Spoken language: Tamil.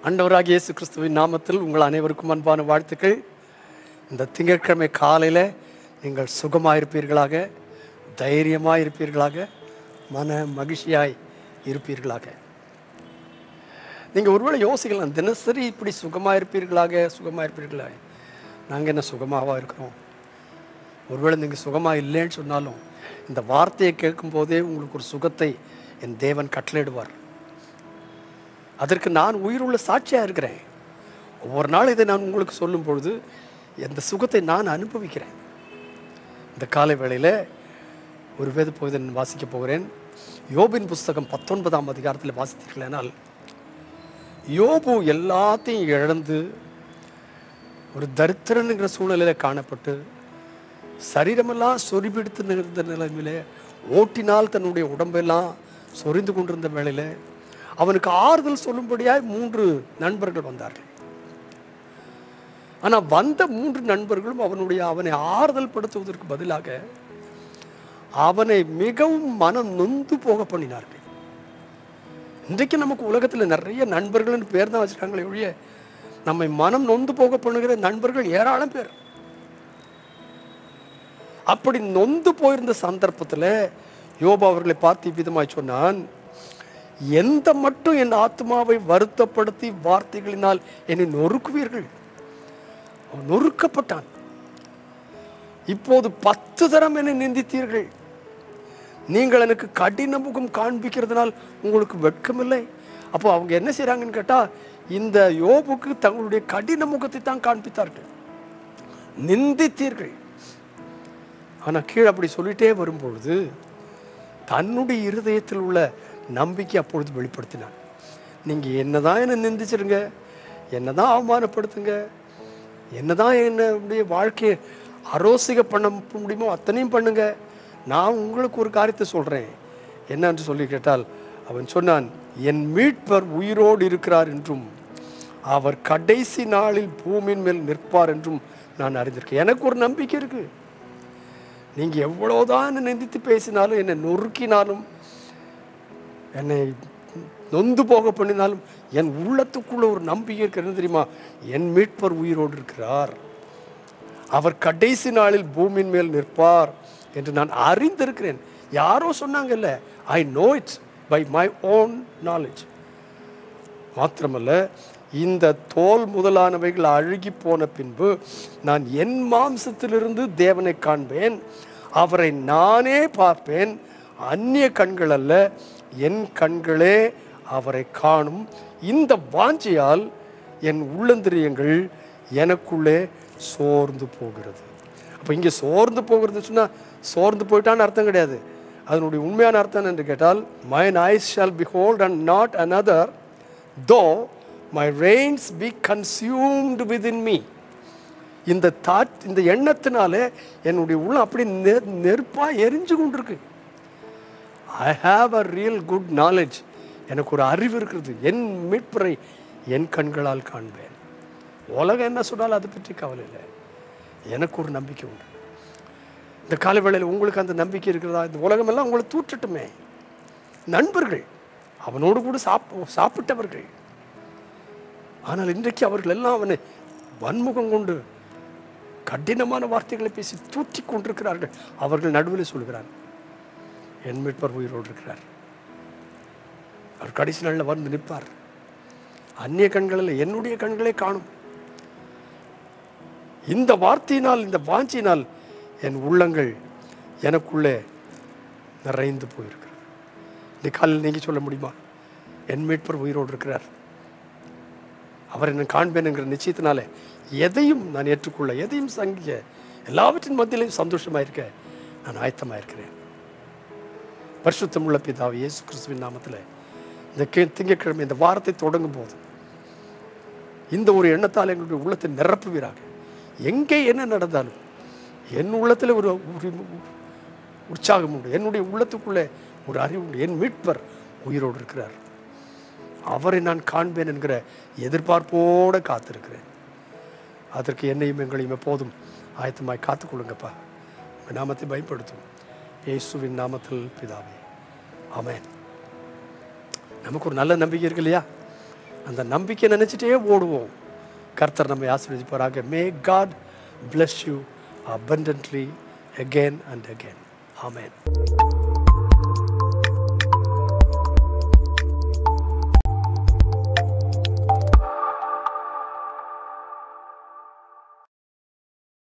ஆண்டவராகிய இயேசு கிறிஸ்துவின் நாமத்தில் உங்கள் அனைவருக்கும் அன்பான வாழ்த்துக்கள் இந்த திங்கட்கிழமை காலையில் நீங்கள் சுகமாயிருப்பீர்களாக தைரியமாக இருப்பீர்களாக மன மகிழ்ச்சியாய் இருப்பீர்களாக நீங்கள் ஒருவேளை யோசிக்கலாம் தினசரி இப்படி சுகமாக இருப்பீர்களாக சுகமாக இருப்பீர்களாக நாங்கள் என்ன சுகமாவா இருக்கிறோம் ஒருவேளை நீங்கள் சுகமாக இல்லைன்னு சொன்னாலும் இந்த வார்த்தையை கேட்கும்போதே உங்களுக்கு ஒரு சுகத்தை என் தேவன் கட்டளையிடுவார் அதற்கு நான் உயிருள்ள சாட்சியாக இருக்கிறேன் ஒவ்வொரு நாள் இதை நான் உங்களுக்கு சொல்லும் பொழுது இந்த சுகத்தை நான் அனுபவிக்கிறேன் இந்த காலை வேளையில் ஒரு வேத பகுதியை நான் வாசிக்க போகிறேன் யோபின் புஸ்தகம் பத்தொன்பதாம் அதிகாரத்தில் வாசித்தீர்களானால் யோபு எல்லாத்தையும் இழந்து ஒரு தரித்திரனுங்கிற சூழ்நிலையில் காணப்பட்டு சரீரமெல்லாம் சொறிபிடித்து நிறுந்த நிலைமையிலே ஓட்டினால் தன்னுடைய உடம்பெல்லாம் சொரிந்து கொண்டிருந்த வேளையில் அவனுக்கு ஆறுதல் சொல்லும்படியாய் மூன்று நண்பர்கள் வந்தார்கள் ஆனால் வந்த மூன்று நண்பர்களும் அவனுடைய அவனை ஆறுதல் படுத்துவதற்கு பதிலாக அவனை மிகவும் மனம் நொந்து போக பண்ணினார்கள் இன்றைக்கு நமக்கு உலகத்தில் நிறைய நண்பர்கள்னு பேர் தான் வச்சுருக்காங்களே ஒழிய நம்மை மனம் நொந்து போக பண்ணுகிற நண்பர்கள் ஏராளம் பேர் அப்படி நொந்து போயிருந்த சந்தர்ப்பத்தில் யோபா அவர்களை பார்த்து விதமாய் சொன்னான் எந்த மட்டும் என் ஆத்மாவை வருத்தப்படுத்தி வார்த்தைகளினால் என்னை நொறுக்குவீர்கள் அவன் நொறுக்கப்பட்டான் இப்போது பத்து தரம் என்னை நிந்தித்தீர்கள் நீங்கள் எனக்கு கடின முகம் காண்பிக்கிறதுனால் உங்களுக்கு வெட்கமில்லை அப்போ அவங்க என்ன செய்கிறாங்கன்னு கேட்டால் இந்த யோபுக்கு தங்களுடைய கடின முகத்தை தான் காண்பித்தார்கள் நிந்தித்தீர்கள் ஆனால் கீழே அப்படி சொல்லிட்டே வரும்பொழுது தன்னுடைய இருதயத்தில் உள்ள நம்பிக்கை அப்பொழுது வெளிப்படுத்தினான் நீங்கள் என்னதான் என்னை நிந்திச்சிருங்க என்னதான் அவமானப்படுத்துங்க என்னதான் என்னுடைய வாழ்க்கையை அரோசிக பண்ண முடியுமோ அத்தனையும் பண்ணுங்க நான் உங்களுக்கு ஒரு காரியத்தை சொல்கிறேன் என்னன்னு சொல்லி கேட்டால் அவன் சொன்னான் என் மீட்பர் உயிரோடு இருக்கிறார் என்றும் அவர் கடைசி நாளில் பூமியின் மேல் நிற்பார் என்றும் நான் அறிந்திருக்கேன் எனக்கு ஒரு நம்பிக்கை இருக்கு நீங்கள் எவ்வளோதான் என்னை நிந்தித்து பேசினாலும் என்னை நொறுக்கினாலும் என்னை நொந்து போக பண்ணினாலும் என் உள்ளத்துக்குள்ள ஒரு நம்பிக்கை இருக்கிறது தெரியுமா என் மீட்பர் உயிரோடு இருக்கிறார் அவர் கடைசி நாளில் பூமியின் மேல் நிற்பார் என்று நான் அறிந்திருக்கிறேன் யாரோ சொன்னாங்கல்ல I know it by my own knowledge மாத்திரமல்ல இந்த தோல் முதலானவைகள் அழுகி போன பின்பு நான் என் மாம்சத்திலிருந்து தேவனை காண்பேன் அவரை நானே பார்ப்பேன் அந்நிய கண்கள் அல்ல என் கண்களே அவரை காணும் இந்த வாஞ்சியால் என் உள்ளந்திரியங்கள் எனக்குள்ளே சோர்ந்து போகிறது அப்போ இங்கே சோர்ந்து போகிறது சொன்னால் சோர்ந்து போயிட்டான்னு அர்த்தம் கிடையாது அதனுடைய உண்மையான அர்த்தம் என்று கேட்டால் mine eyes shall behold and not another though my reins be consumed within me இந்த தாட் இந்த எண்ணத்தினாலே என்னுடைய உள்ளம் அப்படி நெ நெருப்பாக எரிஞ்சு கொண்டிருக்கு I have a real good knowledge எனக்கு ஒரு அறிவு இருக்கிறது என் மீட்பரை என் கண்களால் காண்பேன் உலகம் என்ன சொன்னாலும் அதை பற்றி கவலை இல்லை எனக்கு ஒரு நம்பிக்கை உண்டு இந்த காலவேளையில் உங்களுக்கு அந்த நம்பிக்கை இருக்கிறதா இந்த உலகமெல்லாம் உங்களை தூற்றட்டுமே நண்பர்கள் அவனோடு கூட சாப் சாப்பிட்டவர்கள் ஆனால் இன்றைக்கு அவர்கள் எல்லாம் அவனை வன்முகம் கொண்டு கடினமான வார்த்தைகளை பேசி தூற்றி கொண்டிருக்கிறார்கள் அவர்கள் நடுவில் சொல்கிறார் என் மீட்பர் உயிரோடு இருக்கிறார் அவர் கடைசி நாளில் வந்து நிற்பார் அந்நிய கண்களில் என்னுடைய கண்களே காணும் இந்த வார்த்தையினால் இந்த வாஞ்சியினால் என் உள்ளங்கள் எனக்குள்ளே நிறைந்து போயிருக்கிறது இந்த காலையில் நீங்கள் சொல்ல முடியுமா என் மீட்பர் உயிரோடு இருக்கிறார் அவர் என்ன காண்பேன் என்கிற நிச்சயத்தினால எதையும் நான் ஏற்றுக்கொள்ள எதையும் சங்கிக்க எல்லாவற்றின் மத்தியிலையும் சந்தோஷமாக இருக்க நான் ஆயத்தமாக இருக்கிறேன் பரிசுத்தம் உள்ள பிதாவை இயேசு கிறிஸ்துவின் நாமத்தில் இந்த கே திங்கட்கிழமை இந்த வாரத்தை தொடங்கும் போது இந்த ஒரு எண்ணத்தால் எங்களுடைய உள்ளத்தை நிரப்புவீராக எங்கே என்ன நடந்தாலும் என் உள்ளத்தில் ஒரு ஒரு உற்சாகம் உண்டு என்னுடைய உள்ளத்துக்குள்ளே ஒரு அறிவு உண்டு என் மீட்பர் உயிரோடு இருக்கிறார் அவரை நான் காண்பேன் என்கிற எதிர்பார்ப்போடு காத்திருக்கிறேன் அதற்கு என்னையும் எங்களையும் எப்போதும் ஆயத்தமாய் காத்துக்கொள்ளுங்கப்பா உங்கள் நாமத்தை பயன்படுத்தும் இயேசுவின் நாமத்தில் பிதாவே ஆமென் நமக்கு ஒரு நல்ல நம்பிக்கை இருக்கு இல்லையா அந்த நம்பிக்கை நினச்சிட்டே ஓடுவோம் கர்த்தர் நம்மை ஆசீர்வதிப்பாராக may God bless you abundantly again and again amen